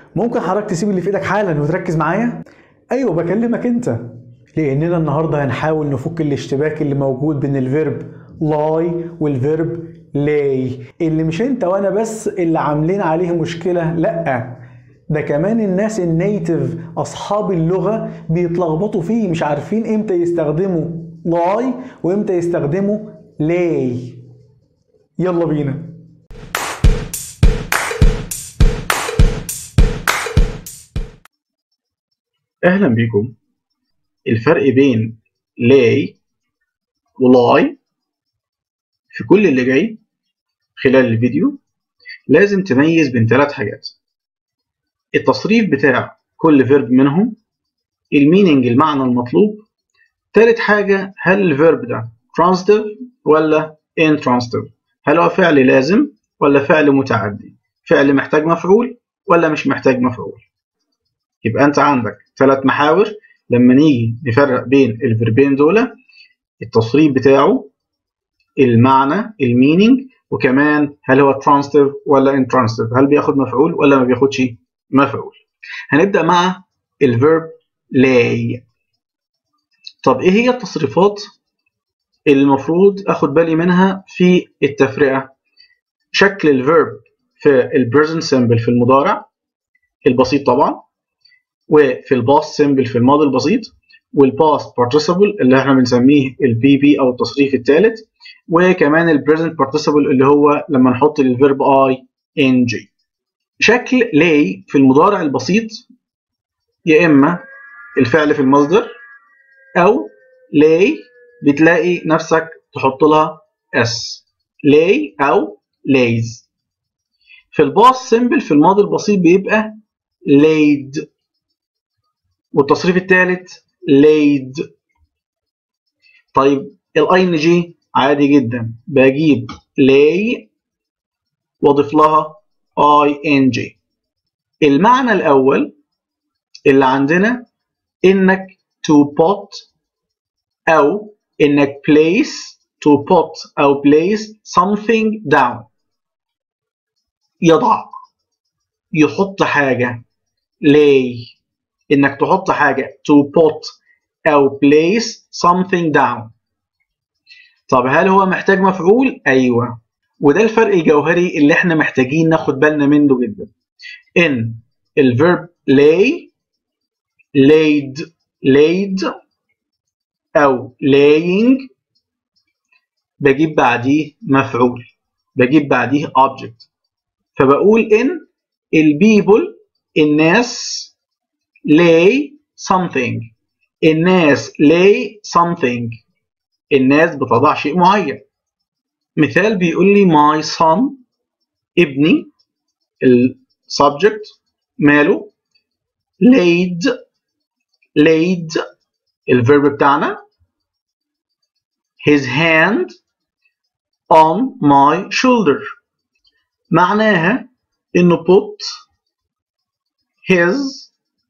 ممكن حضرتك تسيب اللي في ايدك حالا وتركز معايا ايوه بكلمك انت لاننا النهارده هنحاول نفك الاشتباك اللي موجود بين الفيرب لاي والفيرب لاي اللي مش انت وانا بس اللي عاملين عليه مشكله لا ده كمان الناس النيتف اصحاب اللغه بيتلخبطوا فيه مش عارفين امتى يستخدموا لاي وامتى يستخدموا لاي يلا بينا أهلا بكم الفرق بين لاي ولاي في كل اللي جاي خلال الفيديو لازم تميز بين ثلاث حاجات التصريف بتاع كل فيرب منهم الميننج المعنى المطلوب تالت حاجة هل الفيرب ده transitive ولا intransitive هل هو فعل لازم ولا فعل متعدي فعل محتاج مفعول ولا مش محتاج مفعول يبقى انت عندك ثلاث محاور لما نيجي نفرق بين الفيربين دول التصريف بتاعه المعنى المينينج وكمان هل هو ترانستيف ولا انترانستيف هل بياخد مفعول ولا ما بياخدش مفعول هنبدا مع الفيرب لاي طب ايه هي التصريفات اللي المفروض اخد بالي منها في التفرقه شكل الفيرب في البريزنت سيمبل في المضارع البسيط طبعا وفي الباست سيمبل في الماضي البسيط والباست بارتيسيبل اللي احنا بنسميه البي بي او التصريف الثالث وكمان البريزنت بارتيسيبل اللي هو لما نحط الفيرب اي ان جي شكل لاي في المضارع البسيط يا اما الفعل في المصدر او لاي بتلاقي نفسك تحط لها اس لاي او لايز في الباست سيمبل في الماضي البسيط بيبقى laid والتصريف الثالث laid طيب الاي ان جي عادي جدا بجيب lay واضيف لها اي ان جي المعنى الاول اللي عندنا انك to put او انك place to put او place something down يضع يحط حاجه lay انك تحط حاجه to put او place something down طب هل هو محتاج مفعول ايوه وده الفرق الجوهري اللي احنا محتاجين ناخد بالنا منه جدا ان الفيرب lay laid laid او laying بجيب بعديه مفعول بجيب بعديه object فبقول ان البيبل الناس lay something الناس lay something الناس بتضع شيء معين مثال بيقول لي my son ابني السبجكت ماله laid laid الفيرب بتاعنا his hand on my shoulder معناها انه put his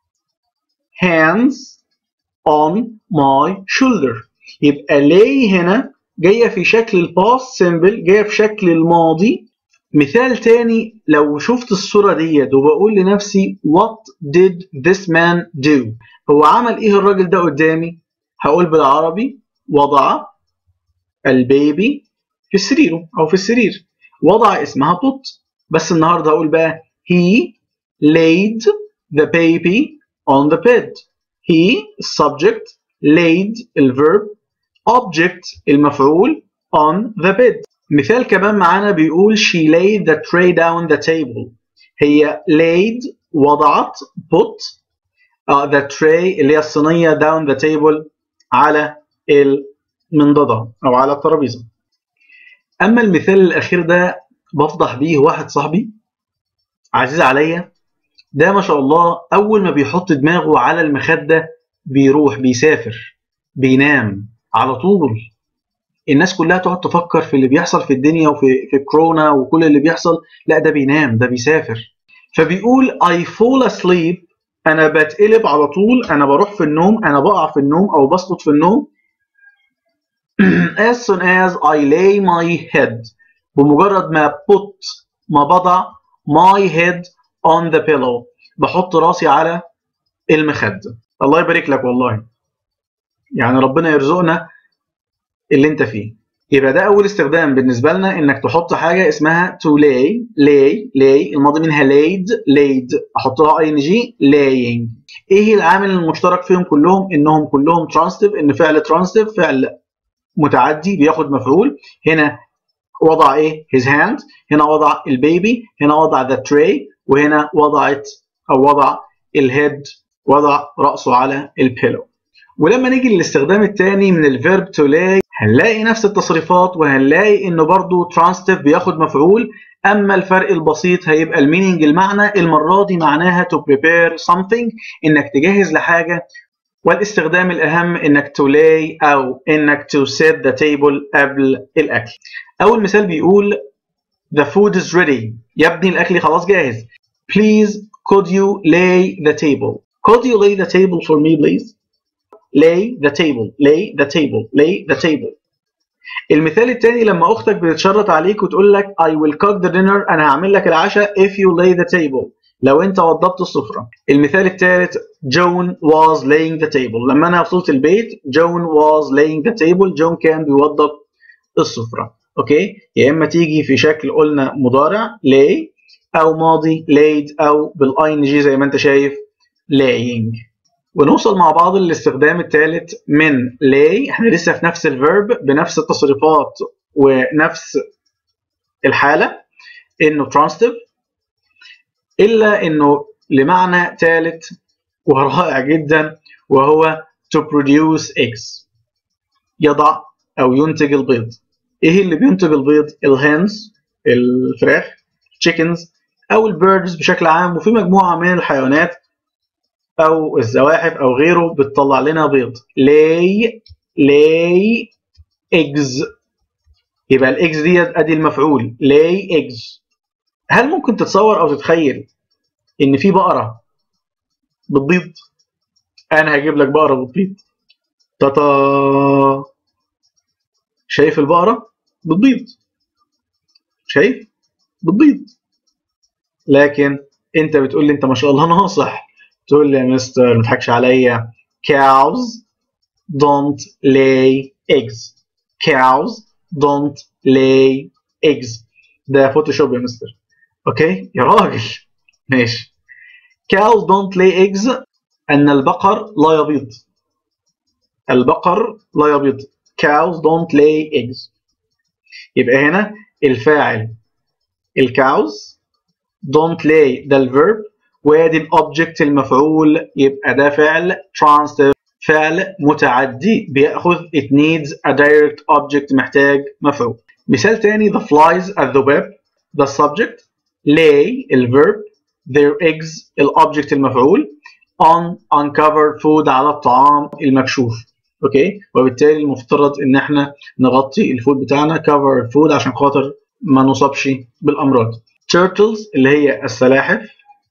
hands on my shoulder يبقى lay هنا جايه في شكل الباست سيمبل جايه في شكل الماضي مثال تاني لو شفت الصورة ديت وبقول لنفسي what did this man do هو عمل ايه الراجل ده قدامي هقول بالعربي وضع البيبي في سريره او في السرير وضع اسمها put بس النهارده هقول بقى he laid the baby on the bed he subject laid الverb object المفعول on the bed مثال كمان معانا بيقول she laid the tray down the table هي laid وضعت put uh, the tray اللي هي الصينية down the table على المنضدة أو على الترابيزة أما المثال الأخير ده بفضح بيه واحد صاحبي عزيز عليا ده ما شاء الله أول ما بيحط دماغه على المخدة بيروح بيسافر بينام على طول الناس كلها تقعد تفكر في اللي بيحصل في الدنيا وفي في كورونا وكل اللي بيحصل لا ده بينام ده بيسافر فبيقول I fall asleep انا بتقلب على طول انا بروح في النوم انا بقع في النوم او بسقط في النوم as soon as I lay my head بمجرد ما put ما بضع my head on the pillow بحط راسي على المخدة الله يبارك لك والله يعني ربنا يرزقنا اللي انت فيه يبقى ده اول استخدام بالنسبه لنا انك تحط حاجه اسمها to lay lay lay الماضي منها laid laid احط لها اي ان جي laying ايه العامل المشترك فيهم كلهم انهم كلهم transitive ان فعل transitive فعل متعدي بياخد مفعول هنا وضع ايه his hand هنا وضع البيبي هنا وضع the tray وهنا وضعت او وضع الهيد وضع راسه على البيلو ولما نيجي للاستخدام الثاني من الفيرب to lay هنلاقي نفس التصريفات وهنلاقي انه برضو transitive بياخد مفعول اما الفرق البسيط هيبقى المينينج المعنى المره دي معناها to prepare something انك تجهز لحاجه والاستخدام الاهم انك to lay او انك to set the table قبل الاكل اول مثال بيقول the food is ready يا ابني الاكل خلاص جاهز please could you lay the table could you lay the table for me please lay the table lay the table lay the table المثال الثاني لما اختك بتتشرط عليك وتقول لك I will cook the dinner انا هعمل لك العشاء if you lay the table لو انت وضبت السفرة المثال الثالث جون was laying the table لما انا وصلت البيت جون was laying the table جون كان بيوضب السفرة اوكي يا اما تيجي في شكل قلنا مضارع lay او ماضي laid او بالاي ان جي زي ما انت شايف laying ونوصل مع بعض للاستخدام الثالث من lay احنا لسه في نفس الفيرب بنفس التصريفات ونفس الحالة انه transitive الا انه لمعنى ثالث ورائع جدا وهو to produce eggs يضع او ينتج البيض ايه اللي بينتج البيض الهنز الفراخ chickens او البيردز بشكل عام وفي مجموعة من الحيوانات او الزواحف او غيره بتطلع لنا بيض lay lay eggs يبقى الاكس ديت ادي المفعول lay eggs هل ممكن تتصور او تتخيل ان في بقره بتبيض انا هجيب لك بقره بتبيض تاتا شايف البقره بتبيض شايف بتبيض لكن انت بتقول لي انت ما شاء الله ناصح تقول لي يا مستر ما تضحكش عليا cows don't lay eggs cows don't lay eggs ده فوتوشوب يا مستر اوكي يا راجل ماشي cows don't lay eggs ان البقر لا يبيض البقر لا يبيض cows don't lay eggs يبقى هنا الفاعل الكاوز don't lay ده الفيرب وادي الاوبجكت المفعول يبقى ده فعل transitive فعل متعدي بياخذ it needs a direct object محتاج مفعول مثال تاني the flies الذباب the subject lay الverb their eggs الاوبجكت المفعول on uncovered food على الطعام المكشوف اوكي وبالتالي المفترض ان احنا نغطي الفود بتاعنا cover food عشان خاطر ما نصابش بالامراض turtles اللي هي السلاحف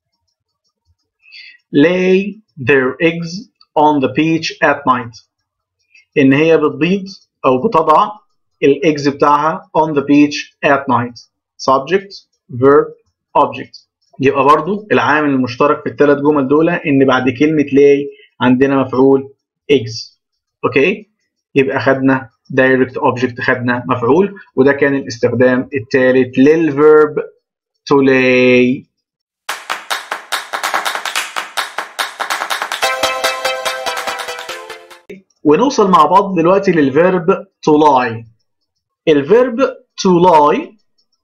lay their eggs on the beach at night ان هي بتبيض او بتضع الايجز بتاعها on the beach at night subject verb object يبقى برضو العامل المشترك في الثلاث جمل دول ان بعد كلمه lay عندنا مفعول eggs اوكي يبقى خدنا direct object خدنا مفعول وده كان الاستخدام الثالث للverb to lay ونوصل مع بعض دلوقتي للفيرب to lie الفيرب to lie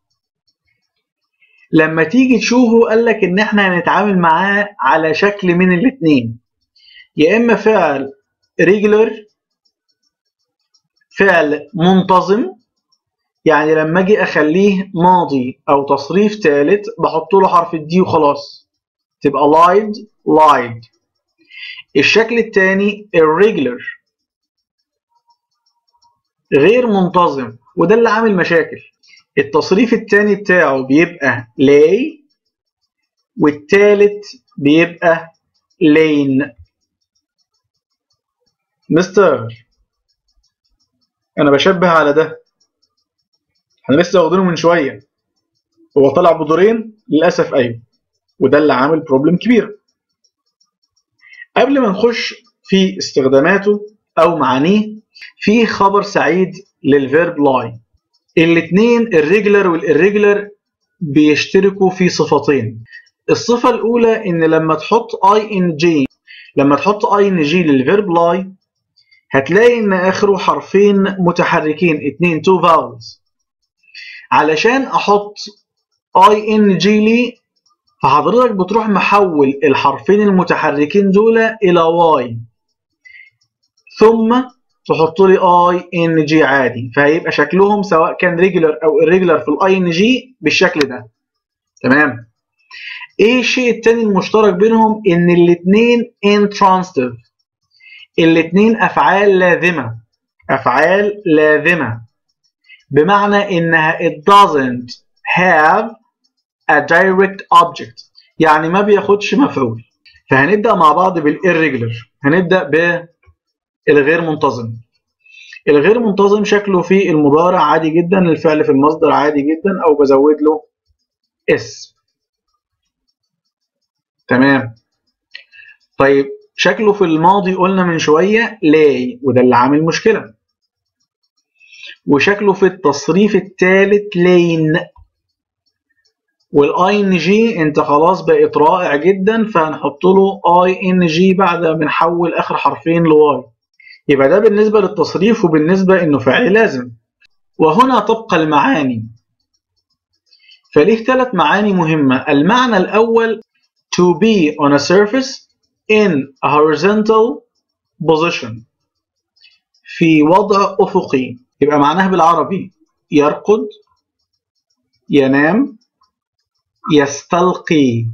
لما تيجي تشوفه قال لك ان احنا هنتعامل معاه على شكل من الاثنين يا اما فعل regular فعل منتظم يعني لما اجي اخليه ماضي او تصريف ثالث بحط له حرف الدي وخلاص تبقى lied lied الشكل الثاني irregular غير منتظم وده اللي عامل مشاكل التصريف الثاني بتاعه بيبقى lay والثالث بيبقى lane مستر انا بشبه على ده احنا لسه واخدينه من شويه هو طلع بدورين للاسف ايوه وده اللي عامل بروبلم كبير قبل ما نخش في استخداماته او معانيه في خبر سعيد للفيرب لاي الاثنين الريجولر والإريجولر بيشتركوا في صفتين الصفة الأولى إن لما تحط اي ان جي لما تحط اي ان جي للفيرب لاي هتلاقي إن آخره حرفين متحركين اتنين تو فاولز علشان أحط اي ان جي لي فحضرتك بتروح محول الحرفين المتحركين دول إلى واي ثم تحط لي اي ان جي عادي فهيبقى شكلهم سواء كان ريجولر او irregular في الاي ان جي بالشكل ده تمام ايه الشيء التاني المشترك بينهم ان الاثنين intransitive الاثنين افعال لازمه افعال لازمه بمعنى انها it doesn't have a direct object يعني ما بياخدش مفعول فهنبدا مع بعض بالirregular هنبدا ب الغير منتظم الغير منتظم شكله في المضارع عادي جدا الفعل في المصدر عادي جدا او بزود له اس تمام طيب شكله في الماضي قلنا من شويه لاي وده اللي عامل مشكله وشكله في التصريف الثالث لين والاي ان جي انت خلاص بقت رائع جدا فهنحط له اي ان جي بعد ما بنحول اخر حرفين لواي يبقى ده بالنسبة للتصريف وبالنسبة إنه فعل لازم وهنا تبقى المعاني فليه ثلاث معاني مهمة المعنى الأول to be on a surface in a horizontal position في وضع أفقي يبقى معناها بالعربي يرقد ينام يستلقي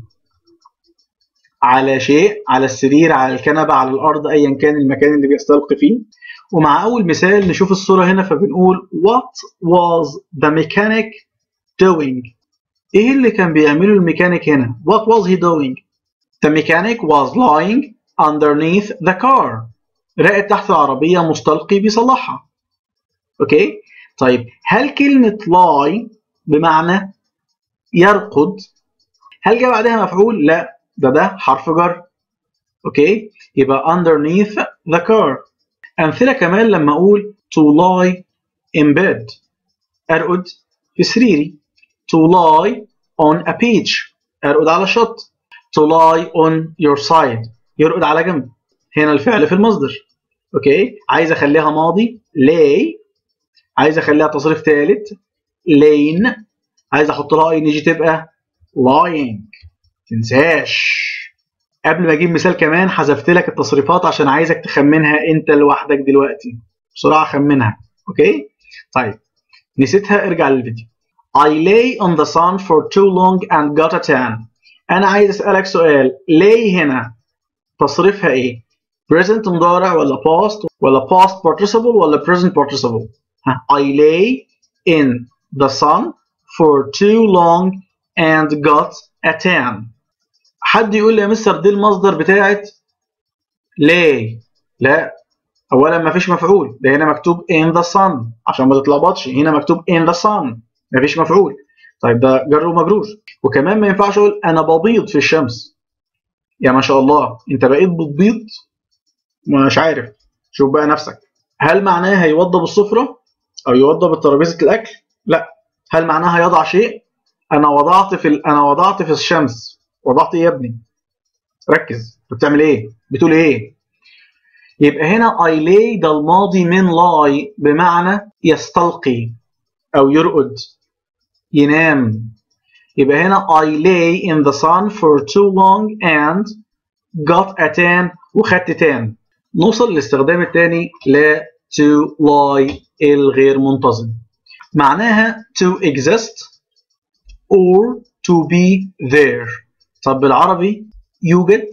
على شيء على السرير على الكنبة على الأرض أيا كان المكان اللي بيستلقي فيه ومع أول مثال نشوف الصورة هنا فبنقول What was the mechanic doing؟ إيه اللي كان بيعمله الميكانيك هنا؟ What was he doing؟ The mechanic was lying underneath the car راقد تحت العربية مستلقي بيصلحها أوكي؟ طيب هل كلمة lie بمعنى يرقد هل جاء بعدها مفعول؟ لا ده ده حرف جر اوكي يبقى underneath the car امثله كمان لما اقول to lie in bed ارقد في سريري to lie on a beach ارقد على الشط to lie on your side يرقد على جنب هنا الفعل في المصدر اوكي عايز اخليها ماضي lay عايز اخليها تصريف ثالث lane عايز احط لها اي ان جي تبقى lying تنساش قبل ما اجيب مثال كمان حذفت لك التصريفات عشان عايزك تخمنها انت لوحدك دلوقتي بسرعه خمنها اوكي طيب نسيتها ارجع للفيديو I lay on the sun for too long and got a tan انا عايز اسالك سؤال lay هنا تصريفها ايه present مضارع ولا past ولا past participle ولا present participle ها I lay in the sun for too long and got a tan حد يقول لي يا مستر دي المصدر بتاعت ليه لا اولا ما فيش مفعول ده هنا مكتوب in the sun عشان ما تتلخبطش هنا مكتوب in the sun ما فيش مفعول طيب ده جر ومجرور وكمان ما ينفعش اقول انا ببيض في الشمس يا ما شاء الله انت بقيت بتبيض مش عارف شوف بقى نفسك هل معناه هيوضب السفرة او يوضب ترابيزة الاكل لا هل معناها يضع شيء انا وضعت في ال... انا وضعت في الشمس وضعت ايه يا ابني ركز بتعمل ايه بتقول ايه يبقى هنا I lay ده الماضي من lie بمعنى يستلقي او يرقد ينام يبقى هنا I lay in the sun for too long and got a tan وخدت tan نوصل للاستخدام الثاني ل to lie الغير منتظم معناها to exist or to be there طب بالعربي يوجد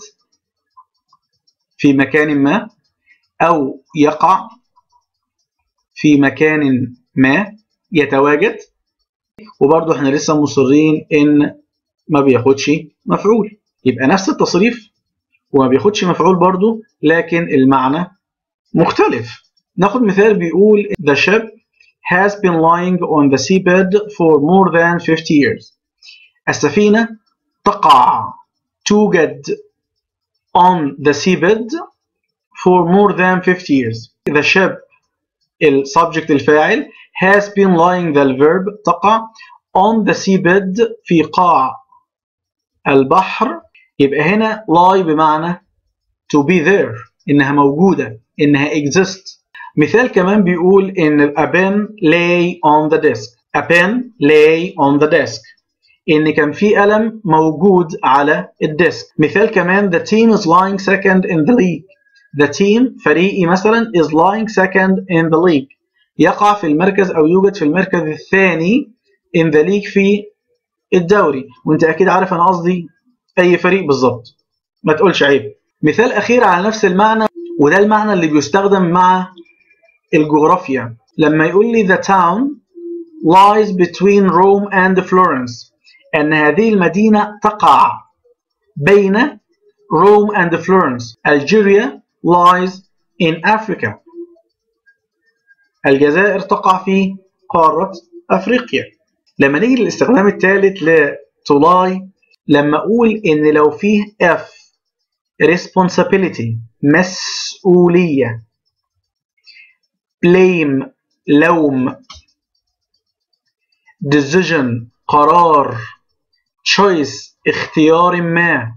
في مكان ما أو يقع في مكان ما يتواجد وبرضه احنا لسه مصرين ان ما بياخدش مفعول يبقى نفس التصريف وما بياخدش مفعول برضه لكن المعنى مختلف ناخد مثال بيقول the ship has been lying on the seabed for more than 50 years السفينة تقع توجد on the seabed for more than 50 years the ship السبجكت الفاعل has been lying the verb تقع on the seabed في قاع البحر يبقى هنا lie بمعنى to be there إنها موجودة إنها exist مثال كمان بيقول إن a pen lay on the desk a pen lay on the desk إن كان في قلم موجود على الديسك مثال كمان the team is lying second in the league the team فريقي مثلا is lying second in the league يقع في المركز أو يوجد في المركز الثاني in the league في الدوري وانت أكيد عارف أنا قصدي أي فريق بالظبط ما تقولش عيب مثال أخير على نفس المعنى وده المعنى اللي بيستخدم مع الجغرافيا لما يقول لي the town lies between Rome and Florence أن هذه المدينة تقع بين Rome and Florence Algeria lies in Africa الجزائر تقع في قارة أفريقيا لما نيجي للاستخدام الثالث ل to lie لما أقول إن لو فيه F responsibility مسؤولية blame لوم decision قرار choice اختيار ما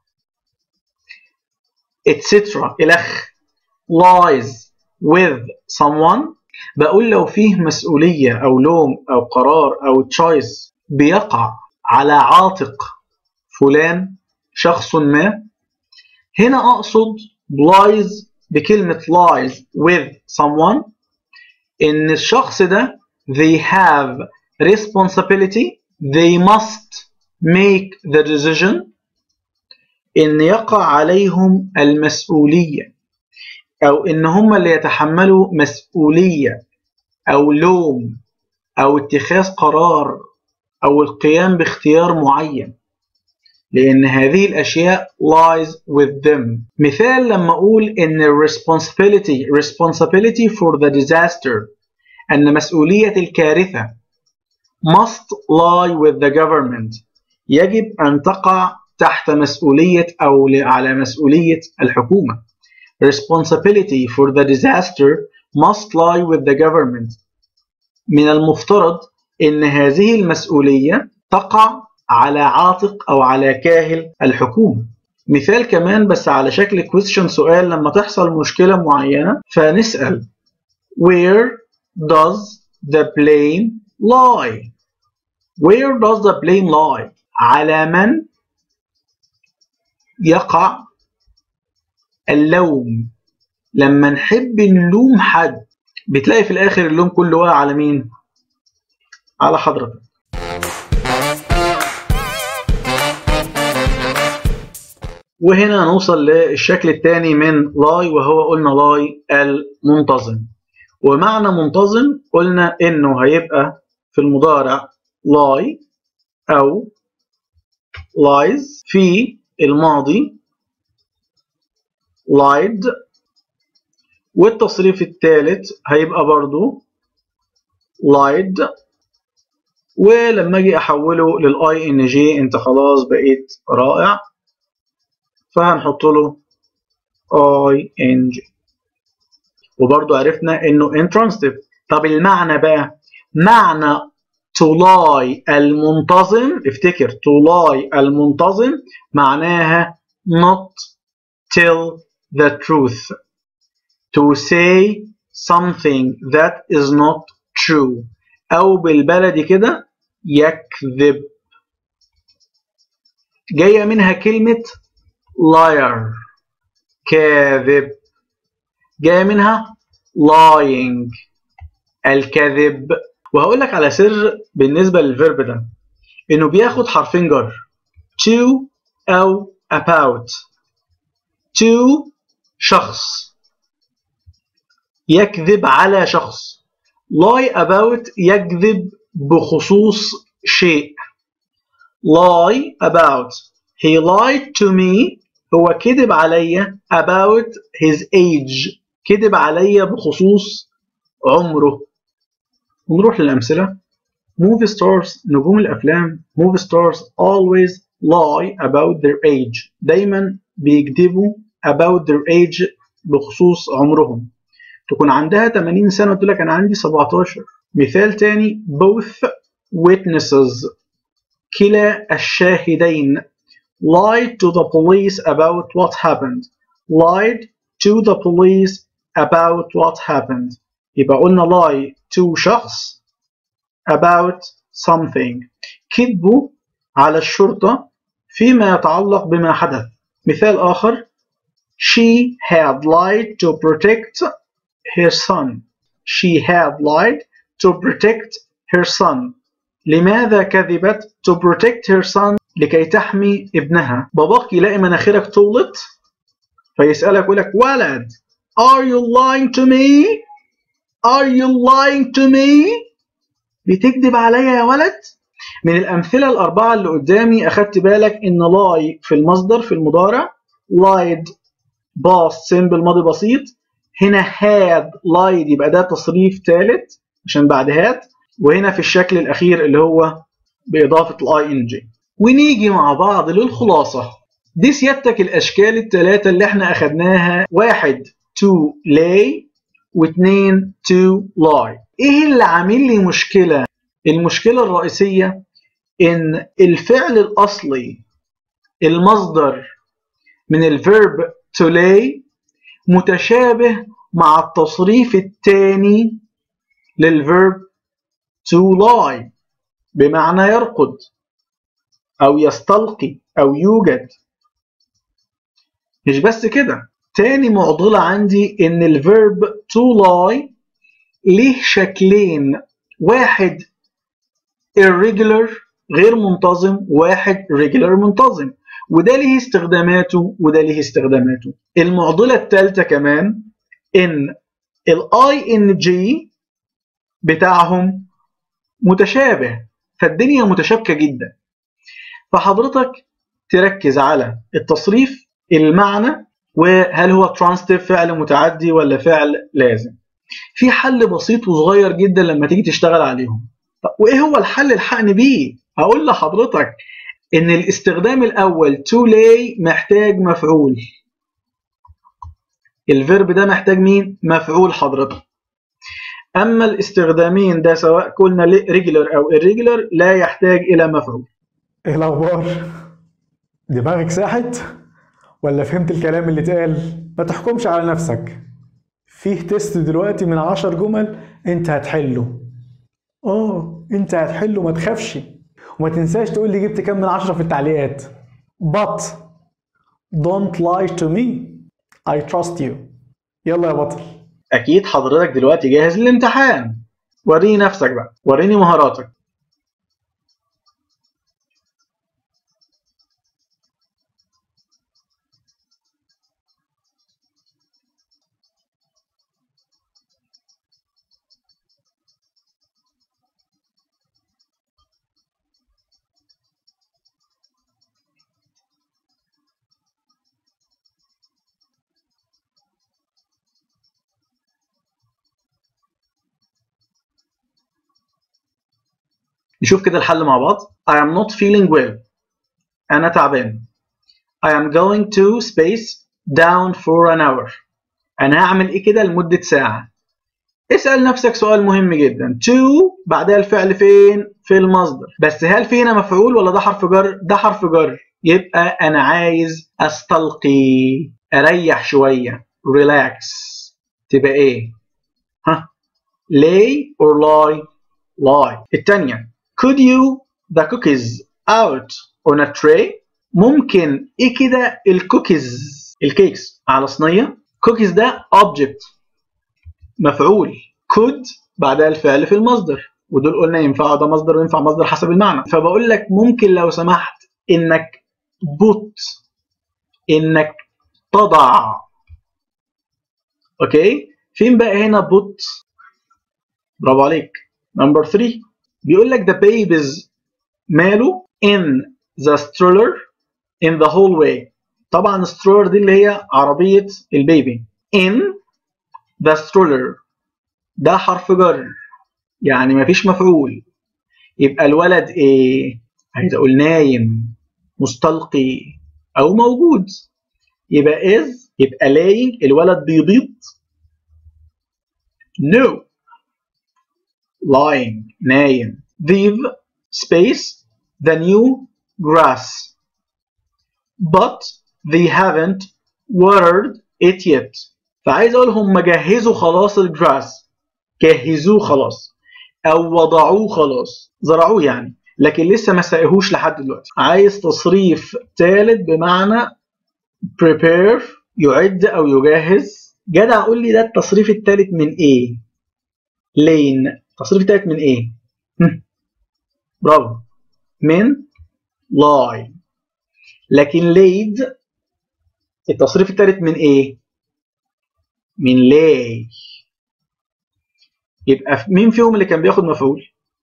etc الأخ lies with someone بقول لو فيه مسؤولية أو لوم أو قرار أو choice بيقع على عاتق فلان شخص ما هنا أقصد lies بكلمة lies with someone إن الشخص ده they have responsibility they must make the decision إن يقع عليهم المسؤولية أو إن هم اللي يتحملوا مسؤولية أو لوم أو اتخاذ قرار أو القيام باختيار معين لأن هذه الأشياء lies with them مثال لما أقول إن responsibility responsibility for the disaster أن مسؤولية الكارثة must lie with the government يجب أن تقع تحت مسؤولية أو على مسؤولية الحكومة responsibility for the disaster must lie with the government من المفترض أن هذه المسؤولية تقع على عاتق أو على كاهل الحكومة مثال كمان بس على شكل question سؤال لما تحصل مشكلة معينة فنسأل where does the blame lie where does the blame lie على من يقع اللوم لما نحب نلوم حد بتلاقي في الاخر اللوم كله واقع على مين على حضرتك وهنا نوصل للشكل الثاني من لاي وهو قلنا لاي المنتظم ومعنى منتظم قلنا انه هيبقى في المضارع لاي او lies في الماضي lied والتصريف الثالث هيبقى برضو lied ولما اجي احوله للاي ان جي انت خلاص بقيت رائع فهنحط له اي ان جي وبرضو عرفنا انه intransitive طب المعنى بقى معنى to lie المنتظم افتكر to lie المنتظم معناها not tell the truth to say something that is not true أو بالبلدي كده يكذب جاية منها كلمة liar كاذب جاية منها lying الكذب وهقول لك على سر بالنسبة للفيرب ده إنه بياخد حرفين جر to أو about to شخص يكذب على شخص lie about يكذب بخصوص شيء lie about he lied to me هو كذب عليا about his age كذب عليا بخصوص عمره ونروح للأمثلة movie stars نجوم الأفلام movie stars always lie about their age دايما بيكذبوا about their age بخصوص عمرهم تكون عندها 80 سنة وتقول لك أنا عندي 17 مثال تاني both witnesses كلا الشاهدين lied to the police about what happened lied to the police about what happened يبقى قلنا lie to شخص about something كذبوا على الشرطة فيما يتعلق بما حدث مثال آخر she had lied to protect her son she had lied to protect her son لماذا كذبت to protect her son لكي تحمي ابنها باباك يلاقي مناخيرك طولت فيسألك يقول لك ولد are you lying to me are you lying to me بتكذب عليا يا ولد من الأمثلة الأربعة اللي قدامي أخدت بالك إن lie في المصدر في المضارع lied past simple ماضي بسيط هنا had lied يبقى ده تصريف ثالث عشان بعد had وهنا في الشكل الأخير اللي هو بإضافة الاي ان جي ونيجي مع بعض للخلاصة دي سيادتك الأشكال الثلاثة اللي احنا أخدناها واحد to lay واثنين to lie ايه اللي عامل لي مشكلة المشكلة الرئيسية ان الفعل الأصلي المصدر من الفيرب to lay متشابه مع التصريف الثاني للفيرب to lie بمعنى يرقد أو يستلقي أو يوجد مش بس كده تاني معضلة عندي إن الفيرب to lie ليه شكلين واحد irregular غير منتظم واحد regular منتظم وده ليه استخداماته وده ليه استخداماته المعضلة الثالثة كمان إن الاي ان جي بتاعهم متشابه فالدنيا متشابكة جدا فحضرتك تركز على التصريف المعنى وهل هو ترانستيف فعل متعدي ولا فعل لازم في حل بسيط وصغير جدا لما تيجي تشتغل عليهم وايه هو الحل الحقني بيه هقول لحضرتك ان الاستخدام الاول to lay محتاج مفعول الفيرب ده محتاج مين مفعول حضرتك اما الاستخدامين ده سواء قلنا ريجولر او irregular لا يحتاج الى مفعول ايه الاخبار دماغك ساحت ولا فهمت الكلام اللي اتقال ما تحكمش على نفسك فيه تيست دلوقتي من عشر جمل انت هتحله اه انت هتحله ما تخافش وما تنساش تقول لي جبت كام من عشرة في التعليقات but don't lie to me I trust you يلا يا بطل اكيد حضرتك دلوقتي جاهز للامتحان وريني نفسك بقى وريني مهاراتك نشوف كده الحل مع بعض I am not feeling well أنا تعبان I am going to space down for an hour أنا هعمل إيه كده لمدة ساعة اسأل نفسك سؤال مهم جدا to بعدها الفعل فين في المصدر بس هل في هنا مفعول ولا ده حرف جر ده حرف جر يبقى أنا عايز أستلقي أريح شوية relax تبقى إيه ها lay or lie lie التانية could you the cookies out on a tray ممكن ايه كده الكوكيز الكيكس على صينيه كوكيز ده object مفعول could بعدها الفعل في المصدر ودول قلنا ينفع ده مصدر وينفع مصدر حسب المعنى فبقول لك ممكن لو سمحت انك put انك تضع اوكي فين بقى هنا put برافو عليك نمبر 3 بيقول لك the babies ماله in the stroller in the hallway طبعا stroller دي اللي هي عربية البيبي in the stroller ده حرف جر يعني مفيش مفعول يبقى الولد ايه عايز اقول نايم مستلقي او موجود يبقى is يبقى laying الولد بيبيض no lying نايم they've space the new grass but they haven't watered it yet فعايز اقول هم جهزوا خلاص الجراس جهزوه خلاص او وضعوه خلاص زرعوه يعني لكن لسه ما سقيهوش لحد دلوقتي عايز تصريف ثالث بمعنى prepare يعد او يجهز جدع قول لي ده التصريف الثالث من ايه لين التصريف الثالث من ايه برافو من lie لكن laid التصريف الثالث من ايه من lay يبقى مين فيهم اللي كان بياخد مفعول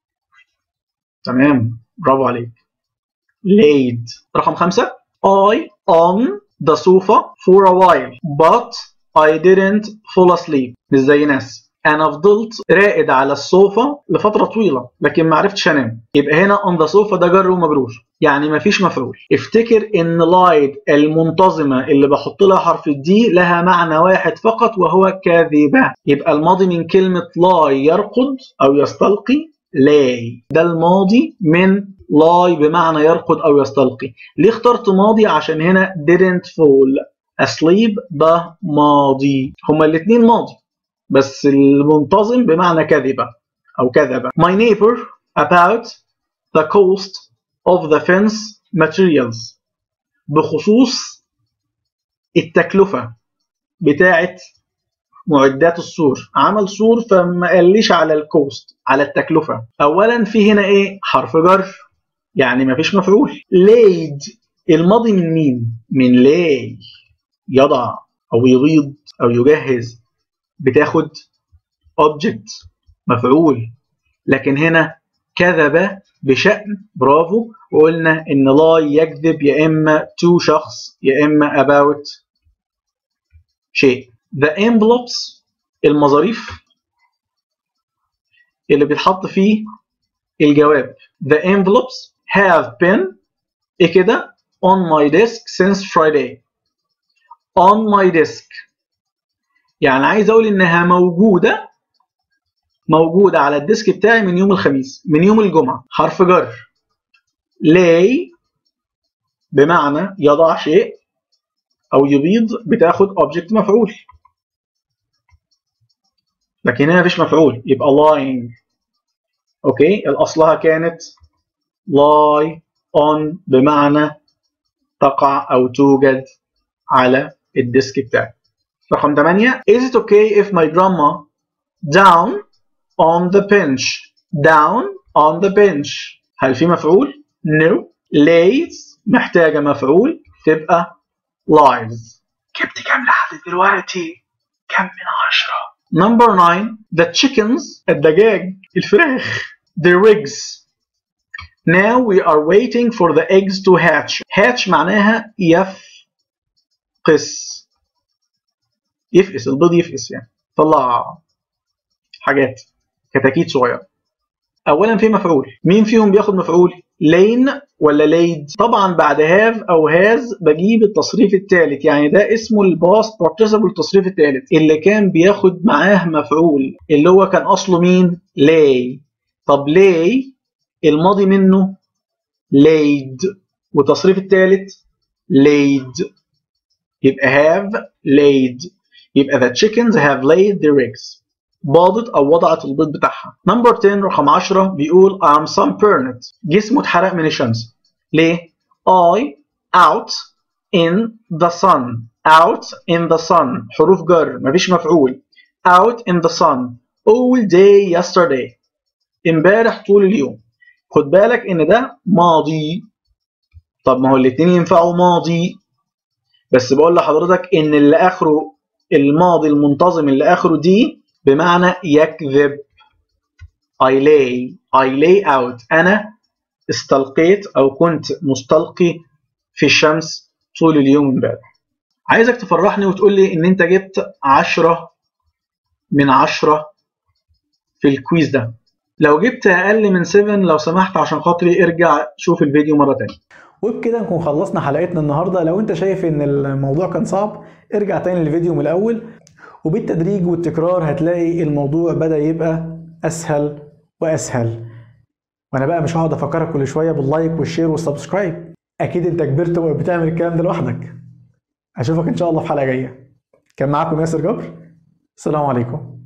تمام برافو عليك laid رقم خمسة I on the sofa for a while but I didn't fall asleep مش زي ناس انا فضلت راقد على الصوفة لفترة طويلة لكن ما عرفتش انام يبقى هنا on the sofa ده جر ومجرور يعني ما فيش مفعول افتكر ان لايد المنتظمة اللي بحط لها حرف الدي لها معنى واحد فقط وهو كاذبة يبقى الماضي من كلمة لاي يرقد او يستلقي لاي ده الماضي من لاي بمعنى يرقد او يستلقي ليه اخترت ماضي عشان هنا didn't fall asleep ده ماضي هما الاثنين ماضي بس المنتظم بمعنى كذبة أو كذبة. My neighbor about the cost of the fence materials بخصوص التكلفة بتاعة معدات السور عمل سور فما قاليش على الكوست على التكلفة أولا في هنا إيه حرف جر يعني ما فيش مفعول laid الماضي من مين من lay يضع أو يبيض أو يجهز بتاخد object مفعول لكن هنا كذب بشأن برافو وقلنا ان لا يكذب يا اما to شخص يا اما about شيء the envelopes المظاريف اللي بيتحط فيه الجواب the envelopes have been ايه كده on my desk since Friday on my desk يعني عايز اقول انها موجوده موجوده على الديسك بتاعي من يوم الخميس من يوم الجمعه حرف جر lay بمعنى يضع شيء او يبيض بتاخد object مفعول لكن هنا مفيش مفعول يبقى lying اوكي الاصلها كانت lie on بمعنى تقع او توجد على الديسك بتاعي رقم 8 Is it okay if my grandma down on the bench down on the bench هل في مفعول؟ No lays محتاجة مفعول تبقى lies جبت كام لحد دلوقتي؟ كم من عشرة؟ Number 9 The chickens الدجاج الفراخ the eggs Now we are waiting for the eggs to hatch hatch معناها يفقس يفقس البيض يفقس يعني طلع حاجات كتاكيت صغيره اولا في مفعول مين فيهم بياخد مفعول لين ولا ليد طبعا بعد هاف او هاز بجيب التصريف الثالث يعني ده اسمه الباست بارتيسيبل التصريف الثالث اللي كان بياخد معاه مفعول اللي هو كان اصله مين لاي طب لاي الماضي منه laid والتصريف الثالث laid يبقى have laid يبقى the chickens have laid their eggs باضت او وضعت البيض بتاعها نمبر 10 رقم 10 بيقول I'm sunburned جسمه اتحرق من الشمس ليه I out in the sun out in the sun حروف جر مفيش مفعول out in the sun all day yesterday امبارح طول اليوم خد بالك ان ده ماضي طب ما هو الاتنين ينفعوا ماضي بس بقول لحضرتك ان اللي اخره الماضي المنتظم اللي اخره دي بمعنى يكذب I lay I lay out أنا استلقيت أو كنت مستلقي في الشمس طول اليوم امبارح عايزك تفرحني وتقول لي إن أنت جبت عشرة من عشرة في الكويز ده لو جبت أقل من 7 لو سمحت عشان خاطري ارجع شوف الفيديو مرة تانية وبكده نكون خلصنا حلقتنا النهارده لو انت شايف ان الموضوع كان صعب ارجع تاني للفيديو من الاول وبالتدريج والتكرار هتلاقي الموضوع بدأ يبقى اسهل واسهل وانا بقى مش هقعد افكرك كل شويه باللايك والشير والسبسكرايب اكيد انت كبرت وبقيت بتعمل الكلام ده لوحدك اشوفك ان شاء الله في حلقه جايه كان معاكم ياسر جبر السلام عليكم